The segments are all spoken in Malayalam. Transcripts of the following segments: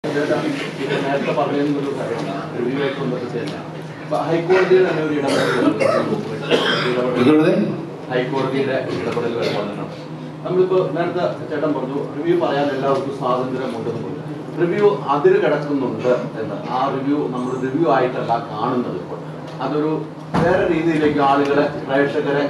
ചേട്ടാ, ഇത് നേരത്തെ പറഞ്ഞതിനൊരു കാര്യം റിവ്യൂ ആയിട്ട് ബന്ധപ്പെട്ട് തന്നെ അപ്പൊ ഹൈക്കോടതിയുടെ തന്നെ ഒരു ഇടപെടൽ ഇതുള്ളത് ഹൈക്കോടതിയുടെ ഇടപെടൽ വരെ വന്നിട്ടുണ്ട് നമ്മളിപ്പോ നേരത്തെ ചേട്ടൻ പറഞ്ഞു റിവ്യൂ പറയാൻ എല്ലാവർക്കും സ്വാതന്ത്ര്യമുണ്ടെന്ന് പറഞ്ഞു റിവ്യൂ അതിര് കിടക്കുന്നുണ്ട് എന്ന് ആ റിവ്യൂ നമ്മൾ റിവ്യൂ ആയിട്ടല്ല കാണുന്നത് ഇപ്പോൾ അതൊരു വേറെ രീതിയിലേക്ക് ആളുകളെ പ്രേക്ഷകരെ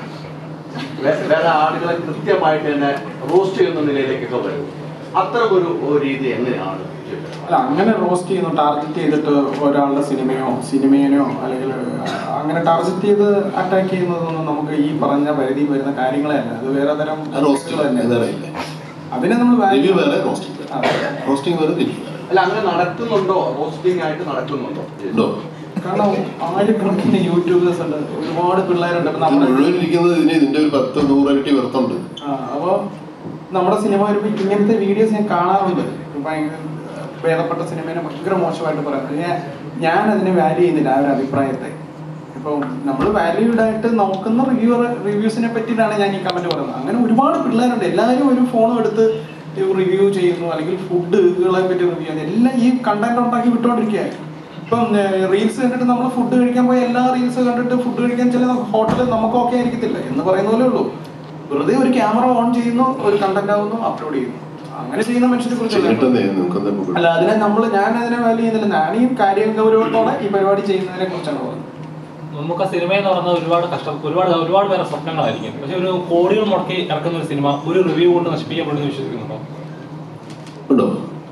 വേ- വേറെ ആളുകളെ കൃത്യമായിട്ട് തന്നെ റോസ്റ്റ് ചെയ്യുന്ന നിലയിലേക്കൊക്കെ വരും അത്തരമൊരു ഒരു രീതി എങ്ങനെയാണ് ചേട്ടൻ? അല്ല അങ്ങനെ റോസ്റ്റ് ചെയ്യുന്നു ടാർഗറ്റ് ചെയ്തിട്ട് ഒരാളുടെ സിനിമയോ സിനിമേനോ അല്ലെങ്കിൽ അങ്ങനെ ടാർഗറ്റ് ചെയ്ത് അറ്റാക്ക് ചെയ്യുന്നതൊന്നും നമുക്ക് ഈ പറഞ്ഞ പരിധി വരുന്ന കാര്യങ്ങളെ അല്ല അത് വേറെ തരം റോസ്റ്റ് തന്നെ ഇതറിയില്ല അതിനെ നമ്മൾ റിവ്യൂ വേറെ റോസ്റ്റിംഗ് വേറെ അതെ. റോസ്റ്റിംഗ് വേറെ റിവ്യൂ വേറെ അല്ല അങ്ങനെ നടക്കുന്നുണ്ടോ റോസ്റ്റിംഗ് ആയിട്ട് നടക്കുന്നുണ്ടോ ഉണ്ടോ കാരണം ആയിരക്കണക്കിന് യൂട്യൂബേഴ്സ് ഉണ്ട് ഒരുപാട് പിള്ളേരുണ്ട് ഇപ്പൊ ഇത് നമ്മുടെ മുഴുവൻ ഇരിക്കുന്നത് ഇതിന് ഇതിന്റെ ഒരു പത്ത് നൂറരട്ടി വർത്തുണ്ട് ആ, അപ്പൊ നമ്മുടെ സിനിമ വരുമ്പോ ഇങ്ങനത്തെ വീഡിയോസ് ഞാൻ കാണാറുണ്ട് ഭയങ്കര ഭേദപ്പെട്ട സിനിമേനെ ഭയങ്കര മോശമായിട്ട് പറയുന്നത് ഞാൻ ഞാൻ അതിനെ വാല്യൂ ചെയ്യുന്നില്ല ആ ഒരു അഭിപ്രായത്തെ ഇപ്പം നമ്മൾ വാല്യൂഡ് ആയിട്ട് നോക്കുന്ന റിവ്യൂ റിവ്യൂസിനെ പറ്റിയിട്ടാണ് ഞാൻ ഈ കമന്റ് പറയുന്നത് അങ്ങനെ ഒരുപാട് പിള്ളേരുണ്ട് എല്ലാവരും ഒരു ഫോണും എടുത്ത് റിവ്യൂ ചെയ്യുന്നു അല്ലെങ്കിൽ ഫുഡുകളെ പറ്റി റിവ്യൂ ചെയ്യുന്നു എല്ലാം ഈ കണ്ടന്റ് ഉണ്ടാക്കി വിട്ടുകൊണ്ടിരിക്കുകയാണ് ഇപ്പം റീൽസ് കണ്ടിട്ട് നമ്മൾ ഫുഡ് കഴിക്കാൻ പോയ എല്ലാ റീൽസ് കണ്ടിട്ട് ഫുഡ് കഴിക്കാൻ ചില ഹോട്ടലിൽ നമുക്ക് ഓക്കെ ആയിരിക്കത്തില്ല എന്ന് പറയുന്ന പോലെ ഉള്ളൂ വെറുതെ ഒരു ക്യാമറ ഓൺ ചെയ്യുന്നു ഒരു കണ്ടന്റ് ആവുന്നു അപ്ലോഡ് ചെയ്യുന്നു അങ്ങനെ ചെയ്യുന്ന മനുഷ്യരെ ചെയ്യട്ടെ കുറിച്ച് നമുക്ക് എന്താ അല്ല അതിനെ നമ്മൾ ഞാൻ അതിനെ വാല്യൂ ചെയ്യുന്നില്ല ഞാൻ ഈ കാര്യം ഗൗരവത്തോടെ ഈ പരിപാടി ചെയ്യുന്നതിനെ കുറിച്ചാണ് പറയുന്നത് നമുക്ക് ആ സിനിമ എന്ന് പറയുന്നത് ഒരുപാട് കഷ്ടം ഒരുപാട് ഒരുപാട് പേരെ സ്വപ്നങ്ങളായിരിക്കും പക്ഷെ ഒരു കോടികൾ മുടക്കി ഇറക്കുന്ന ഒരു സിനിമ ഒരു റിവ്യൂ കൊണ്ട് നശിപ്പിക്കപ്പെടുന്നു വിശ്വസിക്കുന്നുണ്ടോ ഉണ്ടോ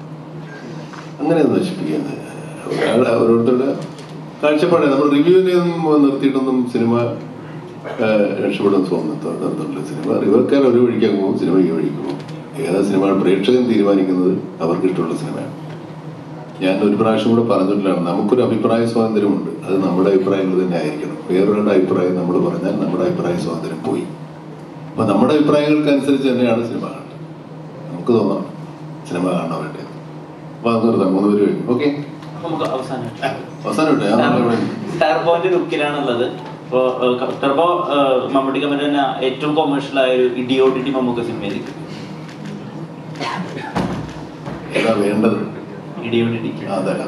അങ്ങനെ നശിപ്പിക്കുന്നത് ഒരാൾ ഓരോരുത്തരുടെ കാഴ്ചപ്പാട് നമ്മൾ റിവ്യൂവിനെ ഒന്നും നിർത്തിയിട്ടൊന്നും സിനിമ ആ, രക്ഷപ്പെടുന്ന തോന്നുന്നില്ല സിനിമ റിവർക്കാർ ഒരു വഴിക്കാൻ പോകും സിനിമ ഈ വഴിക്ക് പോകും ഏതാ സിനിമ പ്രേക്ഷകൻ തീരുമാനിക്കുന്നത് അവർക്ക് ഇഷ്ടമുള്ള സിനിമയാണ് ഞാൻ ഒരു പ്രാവശ്യം കൂടെ പറഞ്ഞിട്ടുള്ളതാണ് നമുക്കൊരു അഭിപ്രായ സ്വാതന്ത്ര്യമുണ്ട് അത് നമ്മുടെ അഭിപ്രായങ്ങൾ തന്നെ ആയിരിക്കണം വേറൊരാളുടെ അഭിപ്രായം നമ്മൾ പറഞ്ഞാൽ നമ്മുടെ അഭിപ്രായ സ്വാതന്ത്ര്യം പോയി അപ്പൊ നമ്മുടെ അഭിപ്രായങ്ങൾക്ക് അനുസരിച്ച് തന്നെയാണ് സിനിമ കാണേണ്ടത് നമുക്ക് തോന്നണം സിനിമ കാണാൻ വേണ്ടത് അപ്പൊ അത് നിർത്താം മൂന്ന് പേര് കഴിഞ്ഞു ഓക്കെ നമുക്ക് അവസാനമായിട്ട് അവസാനമായിട്ട് ഞാൻ നാളെ ഇവിടെ ടർബോന്റെ ലുക്കിലാണുള്ളത് ഇപ്പോ ടർബോ മമ്മൂട്ടി കമ്പനി തന്നെ ഏറ്റവും കൊമേഴ്ഷ്യൽ ആയ ഒരു ഇടിയോടിടി മമ്മൂക്ക സിനിമയായിരിക്കും ഏതാ വേണ്ടത് ഇടിയോടിടി ആ, അതല്ല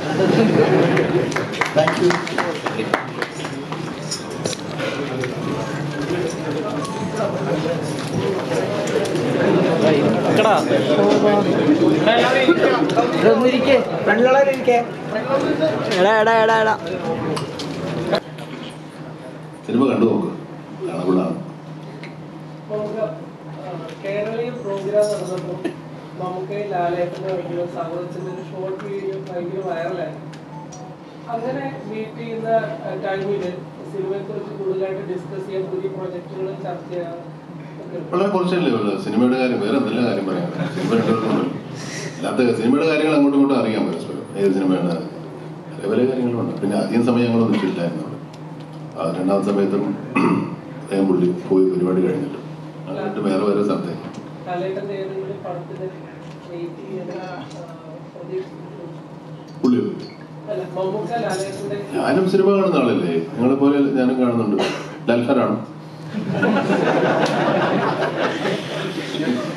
സിനിമ കണ്ടു നോക്ക് കാണപ്പെടാണ് കേരളീയ പ്രോഗ്രാം നടന്നപ്പോൾ നമുക്ക് ലാലേട്ടന്റെ വഴിയോ സഹോദരത്തിന്റെ ഒരു ഷോർട്ട് വീഡിയോ ഭയങ്കര വൈറലായി അങ്ങനെ മീറ്റ് ചെയ്യുന്ന ടൈമിൽ സിനിമയെ കുറിച്ച് കൂടുതലായിട്ട് ഡിസ്കസ് ചെയ്യാൻ പുതിയ പ്രൊജക്ടുകൾ ചർച്ച ചെയ്യാൻ ഒക്കെ ഉണ്ട്. വളരെ കുറച്ചല്ലേ ഉള്ളൂ സിനിമയുടെ കാര്യം വേറെ എന്തെല്ലാം കാര്യം പറയാം സിനിമ രണ്ടുപേർക്കുണ്ടല്ലോ അല്ലാത്ത സിനിമയുടെ കാര്യങ്ങൾ അങ്ങോട്ടും ഇങ്ങോട്ടും അറിയാൻ പരസ്പരം ഏത് സിനിമയാണ് പല പല കാര്യങ്ങളുണ്ട് പിന്നെ അധികം സമയം ഞങ്ങളൊന്നും ഇട്ടില്ലായിരുന്നു അവിടെ ആ രണ്ടാമത്തെ സമയത്തും അദ്ദേഹം പുള്ളി പോയി പരിപാടി കഴിഞ്ഞിട്ട് എന്നിട്ട് വേറെ വേറെ സ്ഥലത്തേക്ക് ലാലേട്ടന്റെ ഏതെങ്കിലും പടത്തിന് വെയിറ്റ് ചെയ്യാൻ പ്രതീക്ഷിച്ചിട്ടുണ്ടോ? പുള്ളി അല്ല മമ്മൂക്ക ലാലേട്ടന്റെ ഞാനും സിനിമ കാണുന്ന ആളല്ലേ നിങ്ങളെ പോലെ ഞാനും കാണുന്നുണ്ട് ലാൽഫാനാണ്